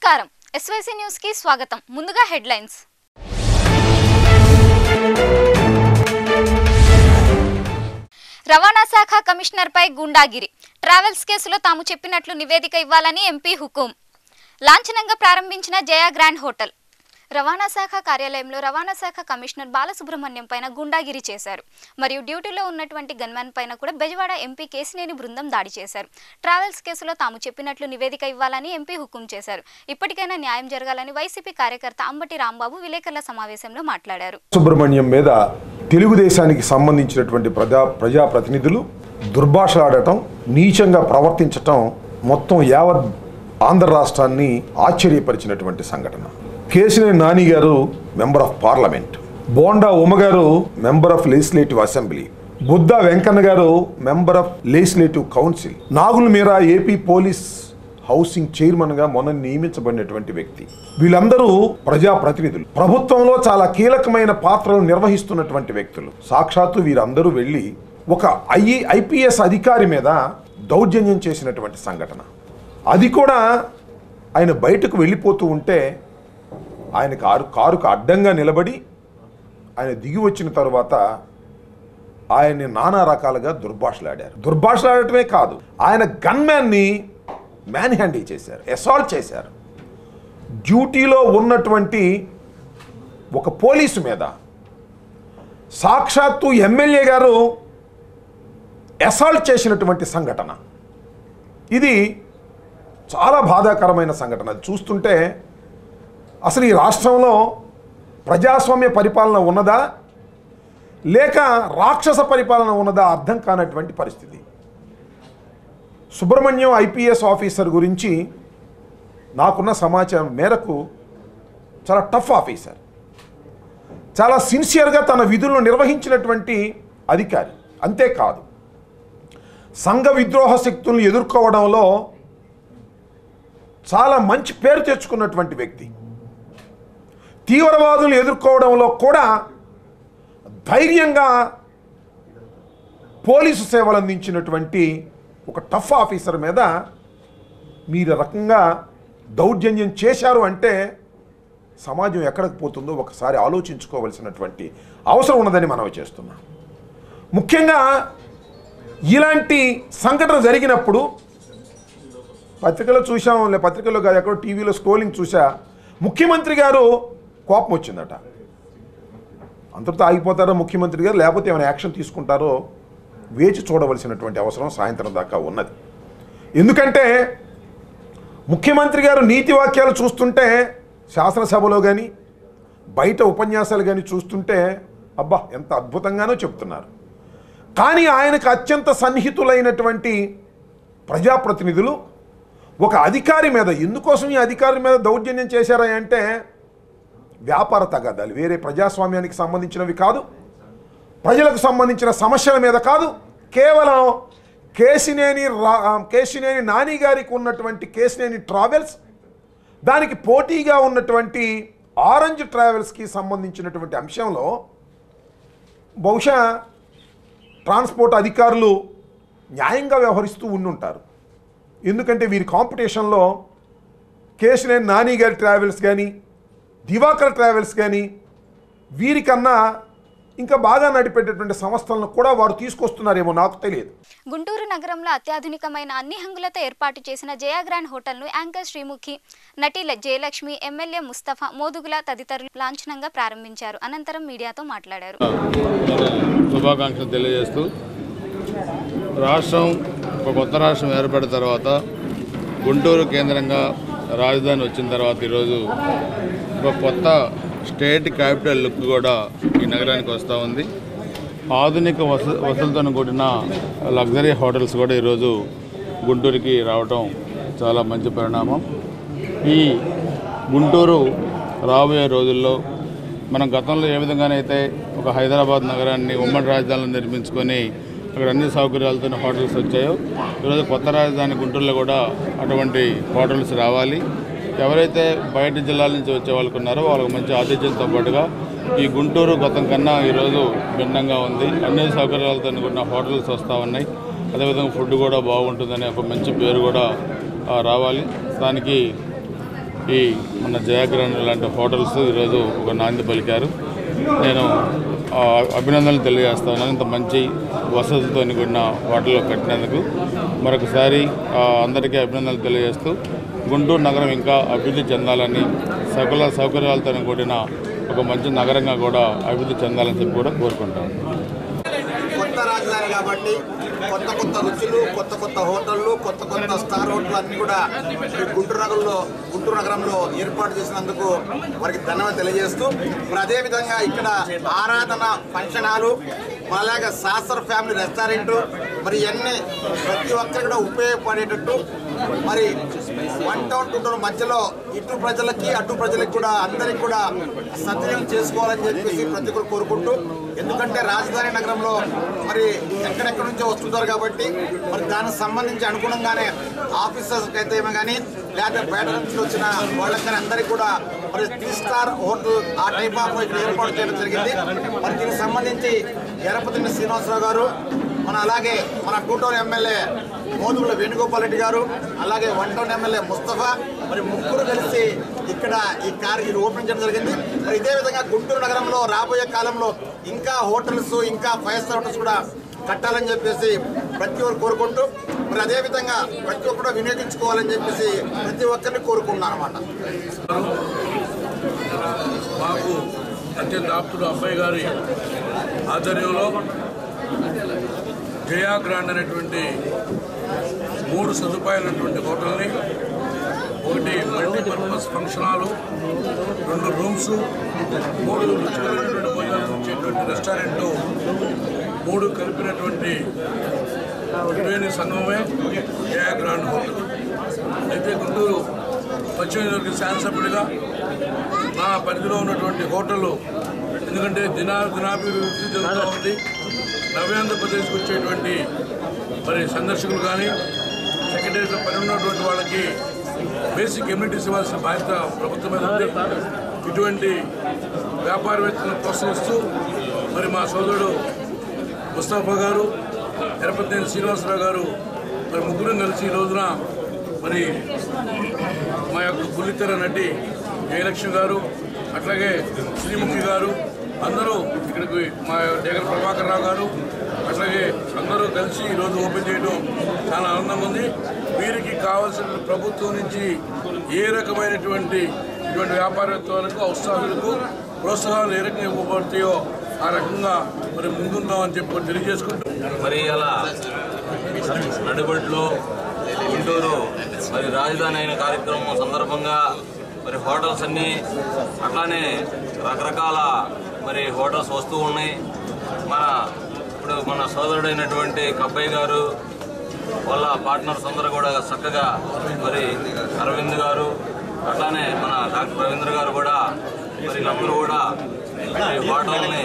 నమస్కారం SYC news కి స్వాగతం ముందుగా హెడ్లైన్స్ రవాణా శాఖ కమిషనర్ పై గుండాగిరి ట్రావెల్స్ కేసులో తాము చెప్పినట్లు నివేదిక ఇవ్వాలని ఎంపీ హుకుం లాంఛనంగా ప్రారంభించిన జయా గ్రాండ్ హోటల్ రవాణా శాఖ కార్యాలయంలో రవాణా శాఖ కమిషనర్ బాలసుబ్రహ్మణ్యం పైన గుండాగిరి చేశారు మరియు డ్యూటీలో ఉన్నటువంటి గన్మ్యాన్ పైన కూడా బెజవాడ ఎంపీ కేసినేని బృందం దాడి చేశారు ట్రావెల్స్ కేసులో తాము చెప్పినట్లు నివేదిక ఇవ్వాలని ఎంపీ హుకుం చేశారు ఇప్పటికైనా న్యాయం జరగాలని వైసీపీ కార్యకర్త అంబటి రాంబాబు విలేకరుల సమావేశంలో మాట్లాడారు సుబ్రహ్మణ్యం మీద తెలుగుదేశానికి సంబంధించినటువంటి ప్రజా ప్రజాప్రతినిధులు దుర్భాషలాడటం నీచంగా ప్రవర్తించటం మొత్తం యావత్ ఆంధ్ర రాష్ట్రాన్ని ఆశ్చర్యపరిచినటువంటి సంఘటన Kesineni Nani garu member of parliament Bonda Uma garu member of legislative assembly Buddha Venkanna garu member of legislative council Nagula Meera AP police housing chairman గా మొన్న నియమించబడినటువంటి వ్యక్తి వీళ్ళందరూ ప్రజాప్రతినిధులు ప్రభుత్వంలో చాలా కీలకమైన పాత్రలు నిర్వహిస్తున్నటువంటి వ్యక్తులు సాక్షాత్తు వీరందరూ వెళ్ళి ఒక ఐ ఐపీఎస్ అధికారి మీద దౌర్జన్యం చేసినటువంటి సంఘటన అది కూడా ఆయన బయటకు వెళ్ళిపోతూ ఉంటే ఆయన కారు కారుకు అడ్డంగా నిలబడి ఆయన దిగి వచ్చిన తర్వాత ఆయన్ని నానా రకాలుగా దుర్భాషలాడారు దుర్భాషలాడటమే కాదు ఆయన గన్మ్యాన్ని మ్యాన్ హ్యాండిల్ చేశారు అసాల్ట్ చేశారు డ్యూటీలో ఉన్నటువంటి ఒక పోలీసు మీద సాక్షాత్తు ఎమ్మెల్యే గారు అసాల్ట్ చేసినటువంటి సంఘటన ఇది చాలా బాధాకరమైన సంఘటన అది చూస్తుంటే అసలు ఈ రాష్ట్రంలో ప్రజాస్వామ్య పరిపాలన ఉన్నదా లేక రాక్షస పరిపాలన ఉన్నదా అర్థం కానటువంటి పరిస్థితి సుబ్రహ్మణ్యం ఐపీఎస్ ఆఫీసర్ గురించి నాకున్న సమాచారం మేరకు చాలా టఫ్ ఆఫీసర్ చాలా సిన్సియర్గా తన విధులను నిర్వహించినటువంటి అధికారి అంతేకాదు సంఘ విద్రోహ శక్తులను ఎదుర్కోవడంలో చాలా మంచి పేరు తెచ్చుకున్నటువంటి వ్యక్తి తీవ్రవాదులను ఎదుర్కోవడంలో కూడా ధైర్యంగా పోలీసు సేవలు అందించినటువంటి ఒక టఫ్ ఆఫీసర్ మీద మీరు రకంగా దౌర్జన్యం చేశారు అంటే సమాజం ఎక్కడికి పోతుందో ఒకసారి ఆలోచించుకోవలసినటువంటి అవసరం ఉన్నదని మనం చేస్తున్నాం ముఖ్యంగా ఇలాంటి సంఘటన జరిగినప్పుడు పత్రికలో చూసాం లే పత్రికలో కాదు ఎక్కడో టీవీలో స్క్రోలింగ్ చూసా ముఖ్యమంత్రి గారు కోపం వచ్చిందట అంతటితో ఆగిపోతారో ముఖ్యమంత్రి గారు లేకపోతే ఏమైనా యాక్షన్ తీసుకుంటారో వేచి చూడవలసినటువంటి అవసరం సాయంత్రం దాకా ఉన్నది ఎందుకంటే ముఖ్యమంత్రి గారు నీతి వాక్యాలు చూస్తుంటే శాసనసభలో కానీ బయట ఉపన్యాసాలు కానీ చూస్తుంటే అబ్బా ఎంత అద్భుతంగానో చెప్తున్నారు కానీ ఆయనకు అత్యంత సన్నిహితులైనటువంటి ప్రజాప్రతినిధులు ఒక అధికారి మీద ఎందుకోసం ఈ అధికారి మీద దౌర్జన్యం చేశారా అంటే వ్యాపార తగాదాలు వేరే ప్రజాస్వామ్యానికి సంబంధించినవి కాదు ప్రజలకు సంబంధించిన సమస్యల మీద కాదు కేవలం కేసినేని రా కేసినేని నాని గారికి ఉన్నటువంటి కేసినేని ట్రావెల్స్ దానికి పోటీగా ఉన్నటువంటి ఆరెంజ్ ట్రావెల్స్కి సంబంధించినటువంటి అంశంలో బహుశా ట్రాన్స్పోర్ట్ అధికారులు న్యాయంగా వ్యవహరిస్తూ ఉండుంటారు ఎందుకంటే వీరి కాంపిటీషన్లో కేశినేని నాని గారి ట్రావెల్స్ కానీ దివాకర్ ట్రావెల్స్ కానీ వీరికన్నా ఇంకా బాగా నడిపేటటువంటి సంస్థలను కూడా వారు తీసుకొస్తున్నారేమో నాకు తెలియదు గుంటూరు నగరంలో అత్యాధునికమైన అన్ని హంగులతో ఏర్పాటు చేసిన జయా గ్రాండ్ హోటల్ను యాంకర్ శ్రీముఖి నటి ల- జయలక్ష్మి ఎమ్మెల్యే ముస్తఫా మోదుగుల తదితరులు లాంఛనంగా ప్రారంభించారు అనంతరం మీడియాతో మాట్లాడారు శుభాకాంక్షలు తెలియజేస్తూ రాష్ట్రం ఒక కొత్త రాష్ట్రం ఏర్పడిన తర్వాత గుంటూరు కేంద్రంగా రాజధాని వచ్చిన తర్వాత ఈరోజు ఒక కొత్త స్టేట్ క్యాపిటల్ లుక్ కూడా ఈ నగరానికి వస్తూ ఉంది ఆధునిక వస వసతులతో కూడిన లగ్జరీ హోటల్స్ కూడా ఈరోజు గుంటూరుకి రావటం చాలా మంచి పరిణామం ఈ గుంటూరు రాబోయే రోజుల్లో మనం గతంలో ఏ విధంగానైతే ఒక హైదరాబాద్ నగరాన్ని ఉమ్మడి రాజధానిలో నిర్మించుకొని అక్కడ అన్ని సౌకర్యాలతో హోటల్స్ వచ్చాయో ఈరోజు కొత్త రాజధాని గుంటూరులో కూడా అటువంటి హోటల్స్ రావాలి ఎవరైతే బయట జిల్లాల నుంచి వచ్చే వాళ్ళకు ఉన్నారో వాళ్ళకి మంచి ఆతిథ్యంతో పాటుగా ఈ గుంటూరు గతం కన్నా ఈరోజు భిన్నంగా ఉంది అన్ని సౌకర్యాలతో కూడిన హోటల్స్ వస్తూ ఉన్నాయి అదేవిధంగా ఫుడ్ కూడా బాగుంటుందనే ఒక మంచి పేరు కూడా ఆ, రావాలి దానికి ఈ మన జయాగ్రహణ్ లాంటి హోటల్స్ ఈరోజు ఒక నాంది పలికారు నేను ఆ, అభినందనలు తెలియజేస్తా ఉన్నాను ఇంత మంచి వసతులతో కూడిన హోటల్ కట్టినందుకు మరొకసారి ఆ, అందరికీ అభినందనలు తెలియజేస్తూ గుంటూరు నగరం ఇంకా అభివృద్ధి చెందాలని సకల సౌకర్యాలతో కూడిన ఒక మంచి నగరంగా కూడా అభివృద్ధి చెందాలని చెప్పి కూడా కోరుకుంటాను కొత్త రాజధాని కాబట్టి కొత్త కొత్త రుచులు కొత్త కొత్త హోటళ్ళు కొత్త కొత్త స్టార్ హోటల్ అన్ని కూడా ఈ గుంటూరు నగరంలో గుంటూరు నగరంలో ఏర్పాటు చేసినందుకు వారికి ధన్యవాదాలు తెలియజేస్తూ మరి అదేవిధంగా ఇక్కడ ఆరాధన ఫంక్షన్ హాలు మరి అలాగే శాస్త్ర ఫ్యామిలీ రెస్టారెంట్ మరి ఇవన్నీ ప్రతి ఒక్కరికి కూడా ఉపయోగపడేటట్టు మరి వన్ టౌన్ టూ టౌన్ మధ్యలో ఇటు ప్రజలకి అటు ప్రజలకి కూడా అందరికి కూడా సద్వినియోగం చేసుకోవాలని చెప్పేసి ప్రతి ఒక్కరు కోరుకుంటూ ఎందుకంటే రాజధాని నగరంలో మరి ఎక్కడెక్కడి నుంచో వస్తుంటారు కాబట్టి మరి దానికి సంబంధించి అనుగుణంగానే ఆఫీసర్స్ అయితే ఏమో కానీ లేకపోతే బయట నుంచి వచ్చిన వాళ్ళకి కానీ అందరికీ కూడా మరి త్రీ స్టార్ హోటల్ ఆ టైప్ ఆఫ్ ఇక్కడ ఏర్పాటు చేయడం జరిగింది మరి దీనికి సంబంధించి ఎరపతిని శ్రీనివాసరావు గారు మన అలాగే మన టూటౌన్ ఎమ్మెల్యే మోదుగుల వేణుగోపాల్ రెడ్డి గారు అలాగే వన్ టౌన్ ఎమ్మెల్యే ముస్తఫా మరి ముగ్గురు కలిసి ఇక్కడ ఈ కార్ ఇది ఓపెన్ చేయడం జరిగింది మరి ఇదే విధంగా గుంటూరు నగరంలో రాబోయే కాలంలో ఇంకా హోటల్స్ ఇంకా ఫైవ్ స్టార్ హోటల్స్ కూడా కట్టాలని చెప్పేసి ప్రతి ఒక్కరు కోరుకుంటూ మరి అదే విధంగా ప్రతి ఒక్కరు వినియోగించుకోవాలని చెప్పేసి ప్రతి ఒక్కరిని కోరుకుంటున్నాను అనమాట మాకు అత్యంత ఆప్తుడు అబ్బాయి గారి ఆధ్వర్యంలో జయా గ్రాండ్ అనేటువంటి మూడు సదుపాయాలైనటువంటి హోటల్ని ఒకటి మల్టీపర్పస్ ఫంక్షన్ హాలు రెండు రూమ్స్ మూడు రుచికరమైనటువంటి భోజనాలు ఇచ్చేటువంటి రెస్టారెంట్ మూడు కలిపినటువంటి త్రివేణి సంగమే జయా గ్రాండ్ హోటల్ అయితే గుంటూరు పశ్చిమ నియోజకవర్గ శాసనసభ్యుడిగా నా పరిధిలో ఉన్నటువంటి హోటళ్ళు ఎందుకంటే దినా దినాభివృద్ధి జరుగుతూ ఉంది నవ్యాంధ్రప్రదేశ్కి వచ్చేటువంటి మరి సందర్శకులు కానీ సెక్రటరీలో పని ఉన్నటువంటి వాళ్ళకి బేసిక్ ఎమ్యూనిటీస్ ఇవ్వాల్సిన బాధ్యత ప్రభుత్వం మీద ఉంది ఇటువంటి వ్యాపారవేత్తలను ప్రోత్సహిస్తూ మరి మా సోదరుడు ముస్తాఫా గారు ఎరపతినేని శ్రీనివాసరావు గారు మరి ముగ్గురం కలిసి ఈ రోజున మరి మా యొక్క బుల్లితెర నటి జయలక్ష్మి గారు అట్లాగే శ్రీముఖి గారు అందరూ ఇక్కడికి మా డేగల ప్రభాకర్ రావు గారు అట్లాగే అందరూ కలిసి ఈరోజు ఓపెన్ చేయడం చాలా ఆనందంగా ఉంది వీరికి కావాల్సిన ప్రభుత్వం నుంచి ఏ రకమైనటువంటి ఇటువంటి వ్యాపారత్వాలకు ఔత్సాహాలకు ప్రోత్సాహాలు ఏ రకంగా ఇవ్వబడతాయో ఆ రకంగా మరి ముందుందామని చెప్పి తెలియజేసుకుంటూ మరి అలా నడిబడిలో గుంటూరు మరి రాజధాని అయిన కార్యక్రమం సందర్భంగా మరి హోటల్స్ అన్నీ అట్లానే రకరకాల మరి హోటల్స్ వస్తూ ఉన్నాయి మన ఇప్పుడు మన సోదరుడైనటువంటి కబ్బయ్య గారు వాళ్ళ పార్ట్నర్స్ అందరూ కూడా చక్కగా మరి అరవింద్ గారు అట్లానే మన డాక్టర్ రవీంద్ర గారు కూడా మరి వీళ్ళందరూ కూడా ఈ హోటల్ని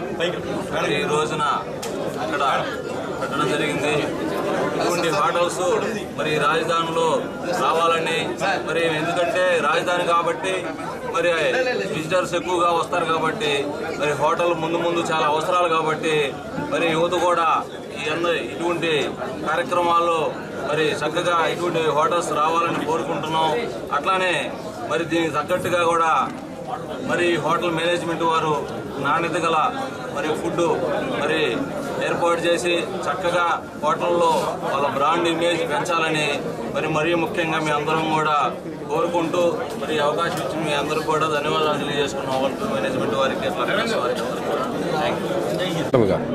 మరి ఈ రోజున అక్కడ పెట్టడం జరిగింది ఇటువంటి హోటల్స్ మరి రాజధానిలో రావాలని మరి ఎందుకంటే రాజధాని కాబట్టి మరి విజిటర్స్ ఎక్కువగా వస్తారు కాబట్టి మరి హోటల్ ముందు ముందు చాలా అవసరాలు కాబట్టి మరి యువత కూడా ఈ అంద ఇటువంటి కార్యక్రమాల్లో మరి చక్కగా ఇటువంటి హోటల్స్ రావాలని కోరుకుంటున్నాం అట్లానే మరి దీనికి తగ్గట్టుగా కూడా మరి హోటల్ మేనేజ్మెంట్ వారు నాణ్యత గల మరి ఫుడ్ మరి ఏర్పాటు చేసి చక్కగా హోటల్లో వాళ్ళ బ్రాండ్ ఇమేజ్ పెంచాలని మరి మరీ ముఖ్యంగా మీ అందరం కూడా కోరుకుంటూ మరి ఈ అవకాశం ఇచ్చిన మీ అందరూ కూడా ధన్యవాదాలు తెలియజేసుకున్నాం హోటల్ మేనేజ్మెంట్ వారికి అట్లా ప్రెస్ వారికి అందరికీ కూడా thank you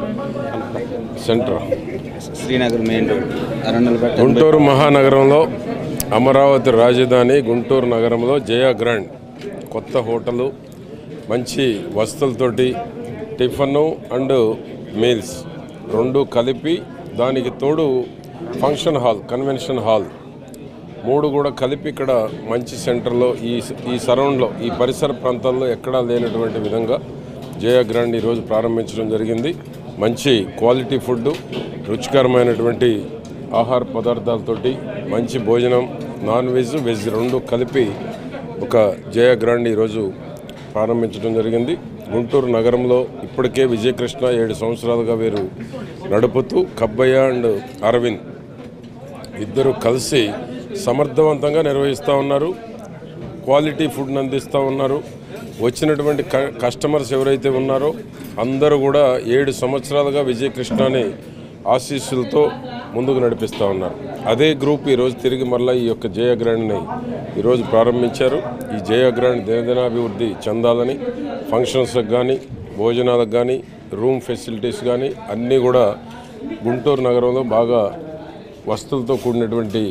centre Srinagar main road Aranyalpeta Guntur మహానగరంలో అమరావతి రాజధాని గుంటూరు నగరంలో జయా గ్రాండ్ కొత్త హోటలు మంచి వసతులతోటి టిఫను అండ్ మీల్స్ రెండు కలిపి దానికి తోడు ఫంక్షన్ హాల్ కన్వెన్షన్ హాల్ మూడు కూడా కలిపి ఇక్కడ మంచి సెంటర్లో ఈ ఈ సరౌండ్లో ఈ పరిసర ప్రాంతాల్లో ఎక్కడా లేనటువంటి విధంగా జయా గ్రాండ్ ఈరోజు ప్రారంభించడం జరిగింది మంచి క్వాలిటీ ఫుడ్ రుచికరమైనటువంటి ఆహార పదార్థాలతోటి మంచి భోజనం నాన్ వెజ్ వెజ్ రెండు కలిపి ఒక జయ గ్రాండ్ ఈరోజు ప్రారంభించడం జరిగింది గుంటూరు నగరంలో ఇప్పటికే విజయకృష్ణ ఏడు సంవత్సరాలుగా వీరు నడుపుతూ కబ్బయ్య అండ్ అరవింద్ ఇద్దరు కలిసి సమర్థవంతంగా నిర్వహిస్తూ ఉన్నారు క్వాలిటీ ఫుడ్ని అందిస్తూ ఉన్నారు వచ్చినటువంటి క- కస్టమర్స్ ఎవరైతే ఉన్నారో అందరూ కూడా ఏడు సంవత్సరాలుగా విజయకృష్ణని ఆశీస్సులతో ముందుకు నడిపిస్తూ ఉన్నారు అదే గ్రూప్ ఈరోజు తిరిగి మళ్ళీ ఈ యొక్క జయ గ్రాండ్ని ఈరోజు ప్రారంభించారు ఈ జయ గ్రాండ్ దినదినాభివృద్ధి చెందాలని ఫంక్షన్స్కి కానీ భోజనాలకు కానీ రూమ్ ఫెసిలిటీస్ కానీ అన్నీ కూడా గుంటూరు నగరంలో బాగా వస్తువులతో కూడినటువంటి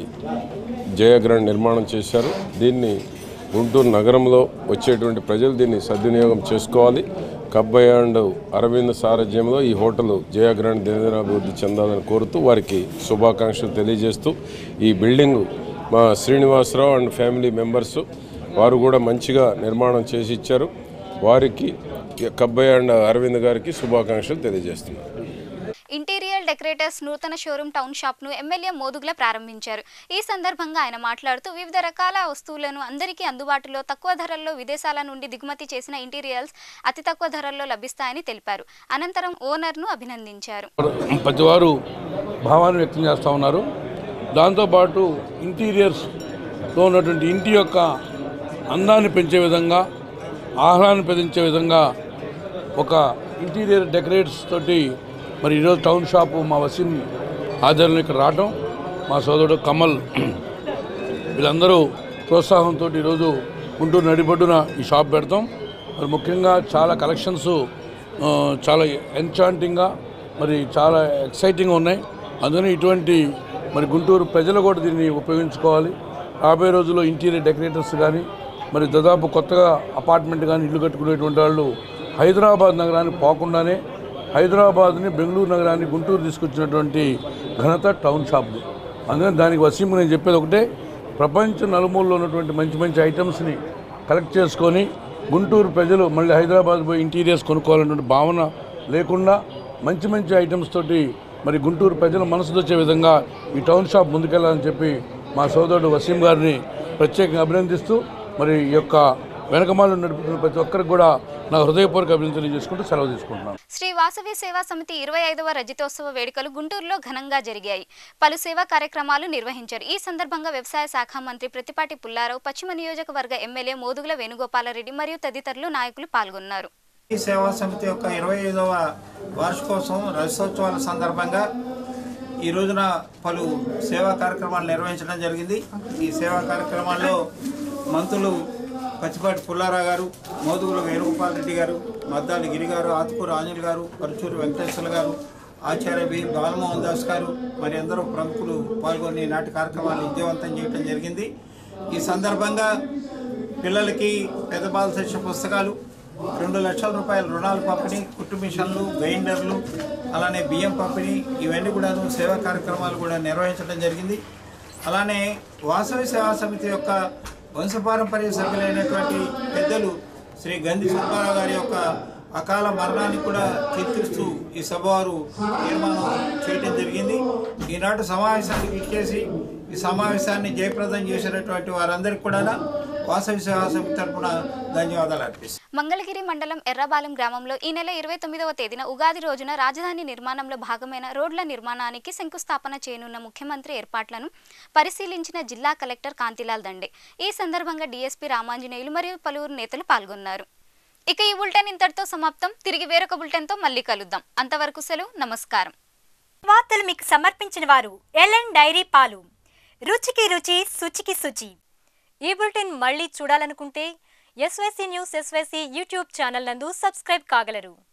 జయ గ్రాండ్ నిర్మాణం చేశారు దీన్ని గుంటూరు నగరంలో వచ్చేటువంటి ప్రజలు దీన్ని సద్వినియోగం చేసుకోవాలి కబ్బయ్య అండ్ అరవింద్ సారథ్యంలో ఈ హోటల్ జయ గ్రాండ్ దినదినాభివృద్ధి చెందాలని కోరుతూ వారికి శుభాకాంక్షలు తెలియజేస్తూ ఈ బిల్డింగ్ మా శ్రీనివాసరావు అండ్ ఫ్యామిలీ మెంబర్స్ వారు కూడా మంచిగా నిర్మాణం చేసి ఇచ్చారు వారికి కబ్బయ్య అండ్ అరవింద్ గారికి శుభాకాంక్షలు తెలియజేస్తున్నాను ఇంటీరియర్ డెకరేటర్స్ నూతన షోరూమ్ టౌన్ షాప్ ను ఎమ్మెల్యే మోదుగుల ప్రారంభించారు ఈ సందర్భంగా ఆయన మాట్లాడుతూ వివిధ రకాల వస్తువులను అందరికీ అందుబాటులో తక్కువ ధరల్లో విదేశాల నుండి దిగుమతి చేసిన ఇంటీరియర్స్ అతి తక్కువ ధరల్లో లభిస్తాయని తెలిపారు అనంతరం ఓనర్ ను అభినందించారు ప్రతివారు భావాన్ని వ్యక్తం చేస్తూ ఉన్నారు దాంతోపాటు ఇంటీరియర్స్లో ఉన్నటువంటి ఇంటి యొక్క అందాన్ని పెంచే విధంగా ఆహ్లాన్ని పెంచే విధంగా ఒక ఇంటీరియర్ డెకరేట్స్ తోటి మరి ఈరోజు టౌన్ షాపు మా వసీం ఆధ్వర్యంలో ఇక్కడ రావటం మా సోదరుడు కమల్ వీళ్ళందరూ ప్రోత్సాహంతో ఈరోజు గుంటూరు నడిబొడ్డున ఈ షాప్ పెడతాం మరి ముఖ్యంగా చాలా కలెక్షన్స్ ఆ, చాలా ఎన్చాంటింగ్గా మరి చాలా ఎక్సైటింగ్గా ఉన్నాయి అందుకని ఇటువంటి మరి గుంటూరు ప్రజలు కూడా దీన్ని ఉపయోగించుకోవాలి రాబోయే రోజుల్లో ఇంటీరియర్ డెకరేటర్స్ కానీ మరి దాదాపు కొత్తగా అపార్ట్మెంట్ కానీ ఇల్లు కట్టుకునేటువంటి వాళ్ళు హైదరాబాద్ నగరానికి పోకుండానే హైదరాబాద్ని బెంగళూరు నగరాన్ని గుంటూరు తీసుకొచ్చినటువంటి ఘనత టౌన్ షాప్ది అందుకని దానికి వసీం నేను చెప్పేది ఒకటే ప్రపంచ నలుమూలలో ఉన్నటువంటి మంచి మంచి ఐటమ్స్ని కలెక్ట్ చేసుకొని గుంటూరు ప్రజలు మళ్ళీ హైదరాబాద్ పోయి ఇంటీరియర్స్ కొనుక్కోవాలన్నటువంటి భావన లేకుండా మంచి మంచి ఐటమ్స్ తోటి మరి గుంటూరు ప్రజల మనసు వచ్చే విధంగా ఈ టౌన్ షాప్ ముందుకెళ్ళాలని చెప్పి మా సోదరుడు వసీం గారిని ప్రత్యేకంగా అభినందిస్తూ మరి ఈ యొక్క వెనకమాలు నడుపుతున్న ప్రతి ఒక్కరికి కూడా నా హృదయపూర్వక అభినందనలు తెలియజేసుకుంటూ సెలవు తీసుకుంటున్నాను శ్రీ వాసవి సేవా సమితి ఇరవై ఐదవ రజతోత్సవ వేడుకలు గుంటూరులో ఘనంగా జరిగాయి పలు సేవా కార్యక్రమాలు నిర్వహించారు ఈ సందర్భంగా వ్యవసాయ శాఖ మంత్రి ప్రతిపాటి పుల్లారావు పశ్చిమ నియోజకవర్గ ఎమ్మెల్యే మోదుగుల వేణుగోపాలరెడ్డి మరియు తదితరులు నాయకులు పాల్గొన్నారు ఈ సేవా సమితి యొక్క ఇరవై ఐదవ వార్షికోత్సవం రజతోత్సవాల సందర్భంగా ఈ రోజున పలు సేవా కార్యక్రమాలు నిర్వహించడం జరిగింది ఈ సేవా కార్యక్రమాల్లో మంత్రులు పచ్చిపాటి పుల్లారావు గారు మోదుగుల వేణుగోపాల్ రెడ్డి గారు మద్దాలి గిరి గారు ఆత్కూరు ఆంజల్ గారు పరుచూరు వెంకటేశ్వర గారు ఆచార్య బి బాలమోహన్ దాస్ గారు మరి ఎందరో ప్రముఖులు పాల్గొని నాటి కార్యక్రమాలు విజయవంతం చేయడం జరిగింది ఈ సందర్భంగా పిల్లలకి పెద్ద బాల శిక్ష పుస్తకాలు రెండు లక్షల రూపాయల రుణాలు పంపిణీ కుట్టు మిషన్లు గ్రైండర్లు అలానే బియ్యం పంపిణీ ఇవన్నీ కూడాను సేవా కార్యక్రమాలు కూడా నిర్వహించడం జరిగింది అలానే వాసవి సేవా సమితి యొక్క వంశపారంపర్య సభ్యులైనటువంటి పెద్దలు శ్రీ గంధి సుబ్బారావు గారి యొక్క అకాల మరణాన్ని కూడా కీర్తిస్తూ ఈ సభ వారు తీర్మానం చేయడం జరిగింది ఈనాటి సమావేశానికి ఇచ్చేసి ఈ సమావేశాన్ని జయప్రదం చేసినటువంటి వారందరికీ కూడా వాసవి సేవా సమితి తరపున ధన్యవాదాలు అర్పిస్తున్నాను మంగళగిరి మండలం ఎర్రబాలెం గ్రామంలో ఈ నెల ఇరవై తొమ్మిదవ తేదీన ఉగాది రోజున రాజధాని నిర్మాణంలో భాగమైన రోడ్ల నిర్మాణానికి శంకుస్థాపన చేయనున్న ముఖ్యమంత్రి ఏర్పాట్లను పరిశీలించిన జిల్లా కలెక్టర్ కాంతిలాల్ దండే ఈ సందర్భంగా డీఎస్పీ రామాంజనేయులు మరియు పలువురు నేతలు పాల్గొన్నారు ఇక ఈ బులెటిన్ ఇంతటితో సమాప్తం తిరిగి వేరొక బులెటిన్తో మళ్ళీ కలుద్దాం అంతవరకు సెలవు నమస్కారం వార్తలు మీకు సమర్పించిన వారు ఎల్ఎన్ డైరీ పాలు రుచికి రుచి శుచికి శుచి ఈ బులెటిన్ మళ్ళీ చూడాలనుకుంటే SYC news SYC YouTube channel నందు సబ్స్క్రైబ్ కాగలరు